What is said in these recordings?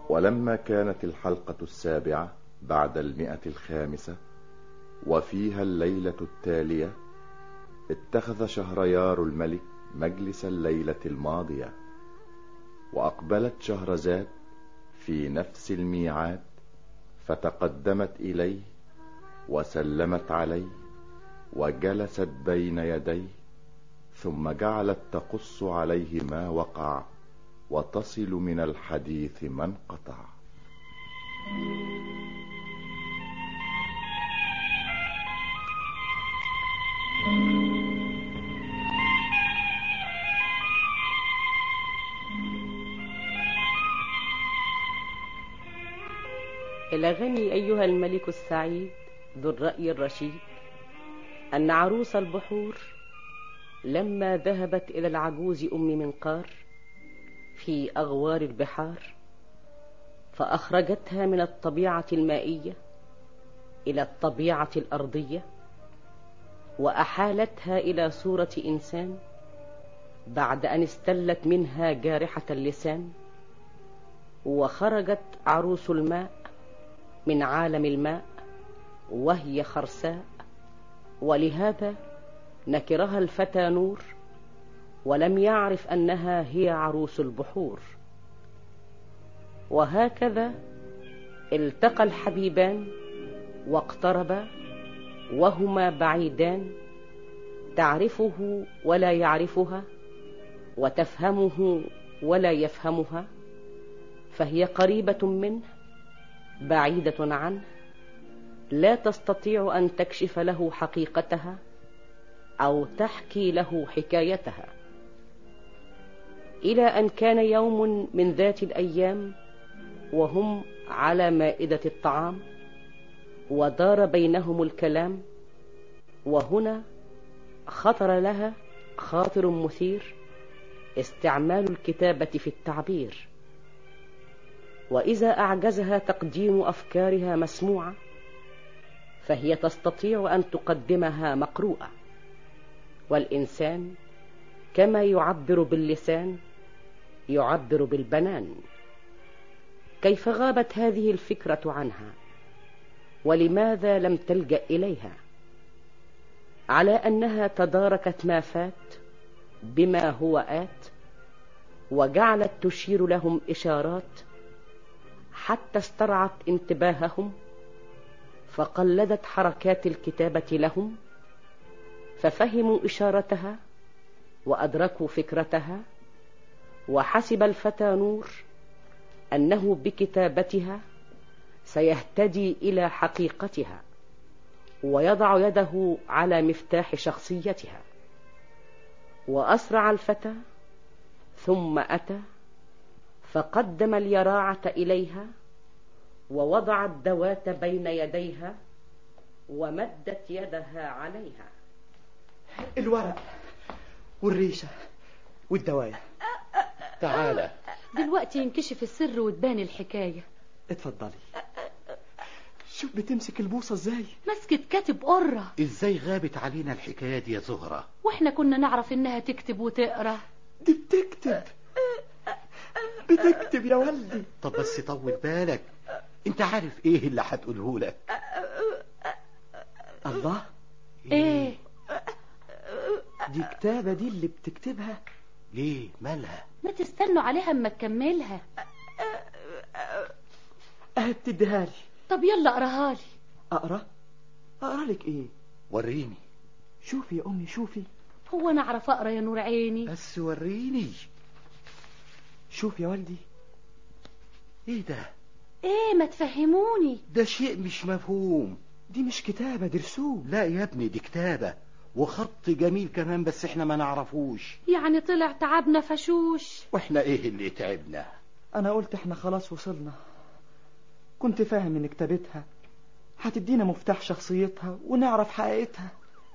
ولما كانت الحلقة السابعة بعد المئة الخامسة وفيها الليلة التالية اتخذ شهريار الملك مجلس الليلة الماضية وأقبلت شهرزاد في نفس الميعاد فتقدمت إليه وسلمت عليه وجلست بين يديه ثم جعلت تقص عليه ما وقع وتصل من الحديث ما انقطع بلغني أيها الملك السعيد ذو الرأي الرشيد أن عروس البحور لما ذهبت إلى العجوز أم منقار في أغوار البحار فأخرجتها من الطبيعة المائية إلى الطبيعة الأرضية وأحالتها إلى صورة إنسان بعد أن استلت منها جارحة اللسان وخرجت عروس الماء من عالم الماء وهي خرساء ولهذا نكرها الفتى نور ولم يعرف أنها هي عروس البحور وهكذا التقى الحبيبان واقتربا وهما بعيدان تعرفه ولا يعرفها وتفهمه ولا يفهمها فهي قريبة منه بعيدة عنه لا تستطيع أن تكشف له حقيقتها أو تحكي له حكايتها إلى أن كان يوم من ذات الأيام وهم على مائدة الطعام ودار بينهم الكلام وهنا خطر لها خاطر مثير استعمال الكتابة في التعبير وإذا أعجزها تقديم أفكارها مسموعة فهي تستطيع أن تقدمها مقروءة والإنسان كما يعبر باللسان يعبر بالبنان كيف غابت هذه الفكرة عنها ولماذا لم تلجأ إليها على أنها تداركت ما فات بما هو آت وجعلت تشير لهم إشارات حتى استرعت انتباههم فقلدت حركات الكتابة لهم ففهموا إشارتها وأدركوا فكرتها وحسب الفتى نور أنه بكتابتها سيهتدي إلى حقيقتها ويضع يده على مفتاح شخصيتها وأسرع الفتى ثم أتى فقدم اليراعة إليها ووضع الدوات بين يديها ومدت يدها عليها الورق والريشة والدواية تعالى دلوقتي ينكشف السر وتبان الحكاية اتفضلي شوف بتمسك البوصة ازاي مسكت كاتب قرة ازاي غابت علينا الحكاية دي يا زهرة واحنا كنا نعرف انها تكتب وتقرا دي بتكتب بتكتب يا ولدي طب بس طول بالك انت عارف ايه اللي هتقوله لك الله ايه دي كتابة دي اللي بتكتبها ليه مالها ما تستنوا عليها اما تكملها اهي بتديها لي طب يلا اقراها لي اقرا اقرا لك ايه وريني شوفي يا امي شوفي هو انا اعرف اقرا يا نور عيني بس وريني شوف يا والدي ايه ده ايه ما تفهموني ده شيء مش مفهوم دي مش كتابة دي رسوم لا يا ابني دي كتابة وخط جميل كمان بس احنا ما نعرفوش يعني طلع تعبنا فشوش واحنا ايه اللي تعبنا انا قلت احنا خلاص وصلنا كنت فاهم ان كتابتها هتدينا مفتاح شخصيتها ونعرف حقيقتها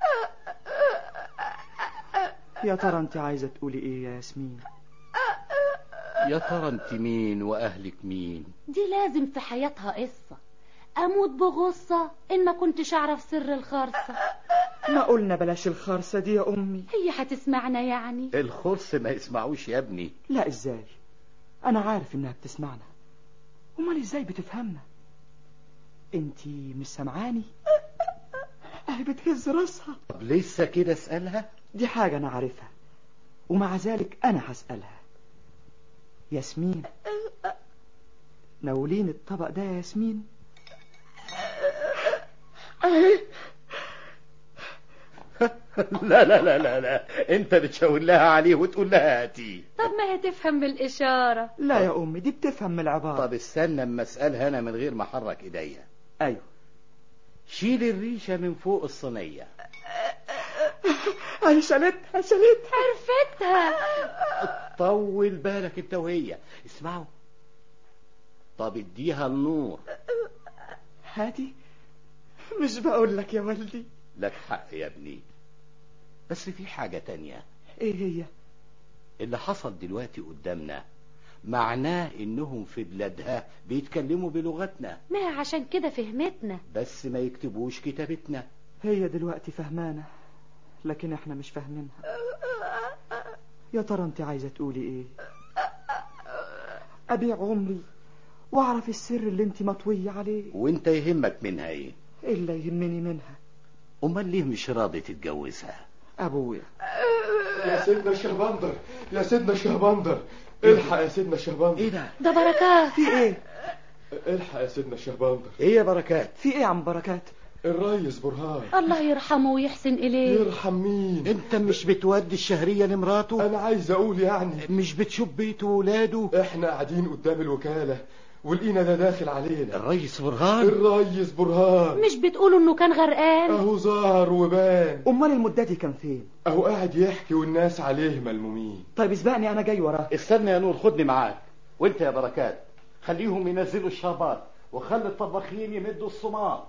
يا ترى انت عايزة تقولي ايه يا ياسمين يا ترى انت مين واهلك مين دي لازم في حياتها قصة اموت بغصة ان ما كنتش اعرف سر الخرصة ما قلنا بلاش الخرصة دي يا امي هي هتسمعنا يعني الخرس ما يسمعوش يا ابني لا ازاي انا عارف انها بتسمعنا امال ازاي بتفهمنا انتي مش سامعاني اهي بتهز راسها طب لسه كده اسألها دي حاجة أنا عارفها ومع ذلك أنا هسألها ياسمين ناولين الطبق ده يا ياسمين لا لا لا لا لا انت بتشاور لها عليه وتقول لها هاتي طب ما هي تفهم بالإشارة لا يا أمي دي بتفهم من العبارة طب استنى اما اسألها انا من غير ما احرك ايديا أيوه شيل الريشة من فوق الصينية أنا شالتها شالتها عرفتها طول بالك انت وهي اسمعوا طب اديها النور هادي مش بقول لك يا والدي لك حق يا ابني بس في حاجة تانية إيه هي اللي حصل دلوقتي قدامنا معناه انهم في بلادها بيتكلموا بلغتنا ما هي عشان كده فهمتنا بس ما يكتبوش كتابتنا هي دلوقتي فهمانة لكن احنا مش فاهمينها يا ترى انت عايزة تقولي ايه ابيع عمري واعرف السر اللي انت مطوية عليه وانت يهمك منها ايه الا يهمني منها امال ليه مش راضي تتجوزها ابويا يا سيدنا الشهبندر يا سيدنا الشهبندر الحق يا سيدنا الشهبندر ايه ده ده بركات في ايه الحق يا سيدنا الشهبندر ايه يا بركات في ايه يا عم بركات الريس برهان الله يرحمه ويحسن إليه يرحم مين انت مش بتودي الشهرية لمراته انا عايز اقول يعني مش بتشوف بيته وولاده احنا قاعدين قدام الوكالة ولقينا ده داخل علينا الريس برهان الريس برهان مش بتقولوا إنه كان غرقان اهو ظهر وبان امال المدة كان فين اهو قاعد يحكي والناس عليه ملمومين طيب اسبقني انا جاي وراه استنى يا نور خدني معاك وانت يا بركات خليهم ينزلوا الشربات وخلي الطباخين يمدوا الصمام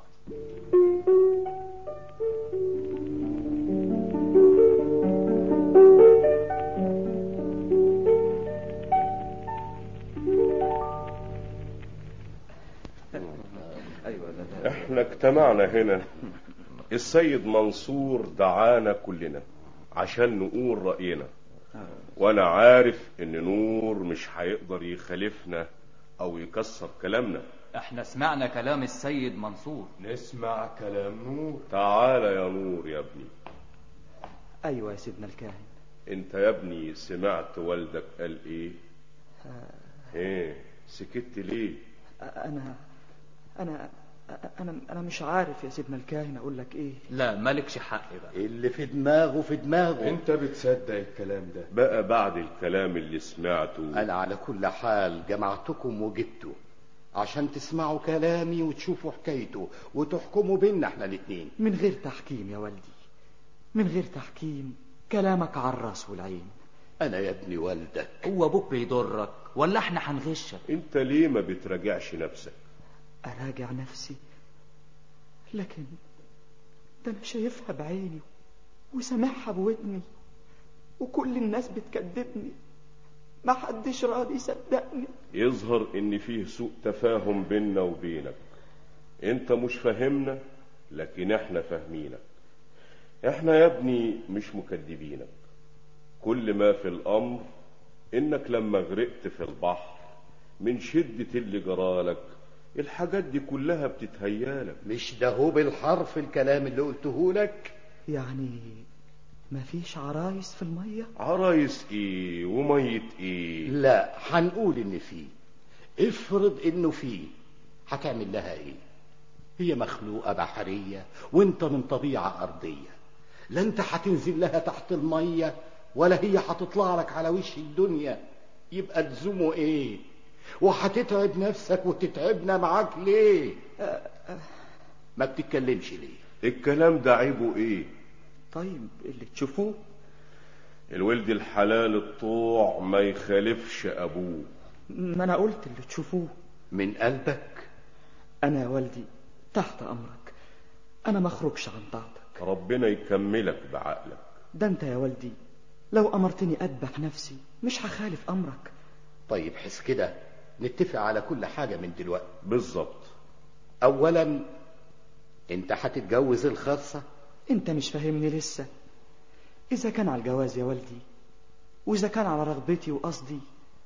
احنا اجتمعنا هنا السيد منصور دعانا كلنا عشان نقول رأينا وانا عارف ان نور مش هيقدر يخالفنا او يكسر كلامنا احنا سمعنا كلام السيد منصور نسمع كلام نور تعال يا نور يا ابني ايوه يا سيدنا الكاهن انت يا ابني سمعت والدك قال ايه ايه سكت ليه انا انا انا انا مش عارف يا سيدنا الكاهن اقول لك ايه لا مالكش حق بقى اللي في دماغه في دماغه انت بتصدق الكلام ده بقى بعد الكلام اللي سمعته انا على كل حال جمعتكم وجبته عشان تسمعوا كلامي وتشوفوا حكايته وتحكموا بينا احنا الاتنين من غير تحكيم يا والدي من غير تحكيم كلامك على الراس والعين انا يا ابني والدك هو ابوك بيضرك ولا احنا هنغشك انت ليه ما بتراجعش نفسك اراجع نفسي لكن ده انا شايفها بعيني وسامعها بودني وكل الناس بتكذبني ما حدش راضي يصدقني يظهر ان فيه سوء تفاهم بيننا وبينك انت مش فاهمنا لكن احنا فاهمينك احنا يا ابني مش مكذبينك كل ما في الامر انك لما غرقت في البحر من شدة اللي جرالك الحاجات دي كلها بتتهيالك مش ده هو بالحرف الكلام اللي قلته لك يعني ما فيش عرايس في المية عرايس ايه ومية ايه لا هنقول ان فيه افرض انه فيه هتعمل لها ايه هي مخلوقة بحرية وانت من طبيعة ارضية لا انت هتنزل لها تحت المية ولا هي هتطلع لك على وش الدنيا يبقى لزومه ايه وهتتعب نفسك وتتعبنا معاك ليه ما بتتكلمش ليه الكلام ده عيبه ايه طيب اللي تشوفوه الولد الحلال الطوع ما يخالفش ابوه ما انا قلت اللي تشوفوه من قلبك انا يا والدي تحت امرك انا ما اخرجش عن طاعتك ربنا يكملك بعقلك ده انت يا والدي لو امرتني اذبح نفسي مش هخالف امرك طيب حس كده نتفق على كل حاجة من دلوقتي بالظبط اولا انت هتتجوز الخاصة انت مش فاهمني لسه اذا كان على الجواز يا والدي واذا كان على رغبتي وقصدي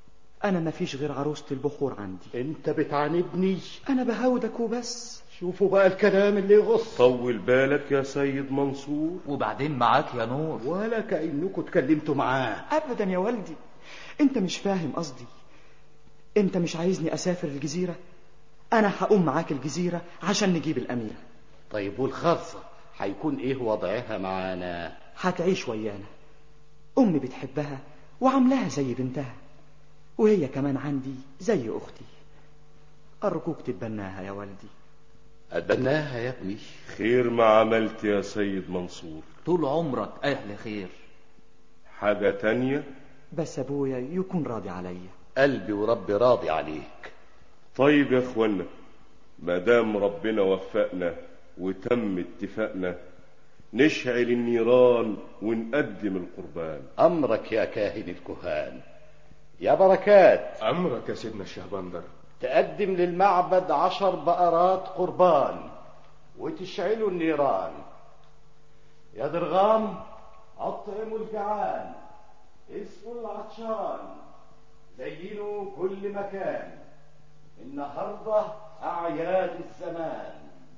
أنا مفيش غير عروسة البخور عندي انت بتعاندني أنا بهودك وبس شوفوا بقى الكلام اللي يغص طول بالك يا سيد منصور وبعدين معاك يا نور ولا كأنكم اتكلمتوا معاه أبدا يا والدي أنت مش فاهم قصدي أنت مش عايزني أسافر الجزيرة أنا هقوم معاك الجزيرة عشان نجيب الأميرة طيب والخرصة هيكون ايه وضعها معانا هتعيش ويانا أمي بتحبها وعاملاها زي بنتها وهي كمان عندي زي أختي أرجوك تتبناها يا والدي اتبناها يا ابني خير ما عملت يا سيد منصور طول عمرك أهل خير حاجة تانية بس أبويا يكون راضي عليا قلبي وربي راضي عليك طيب يا اخوانا ما دام ربنا وفقنا وتم اتفاقنا نشعل النيران ونقدم القربان امرك يا كاهن الكهان يا بركات أمرك يا سيدنا الشهبندر تقدم للمعبد عشر بقرات قربان وتشعلوا النيران يا درغام أطعموا الجعان اسقوا العطشان زينوا كل مكان النهارده أعياد الزمان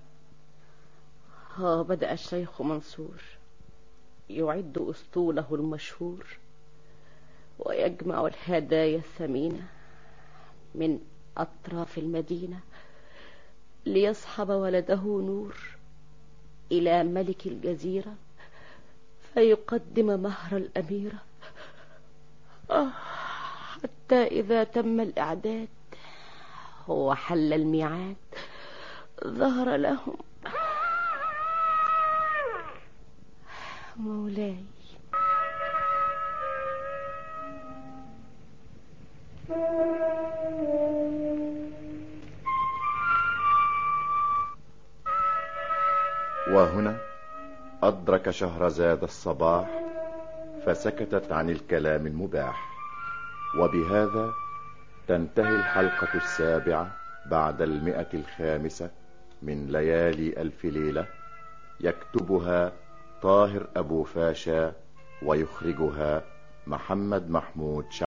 ها بدأ الشيخ منصور يعد أسطوله المشهور ويجمع الهدايا الثمينة من أطراف المدينة ليصحب ولده نور إلى ملك الجزيرة فيقدم مهر الأميرة آه حتى إذا تم الإعداد وحل الميعاد ظهر لهم مولاي وهنا أدرك شهرزاد الصباح فسكتت عن الكلام المباح وبهذا تنتهي الحلقة السابعة بعد المئة الخامسة من ليالي ألف ليلة يكتبها طاهر أبو فاشا ويخرجها محمد محمود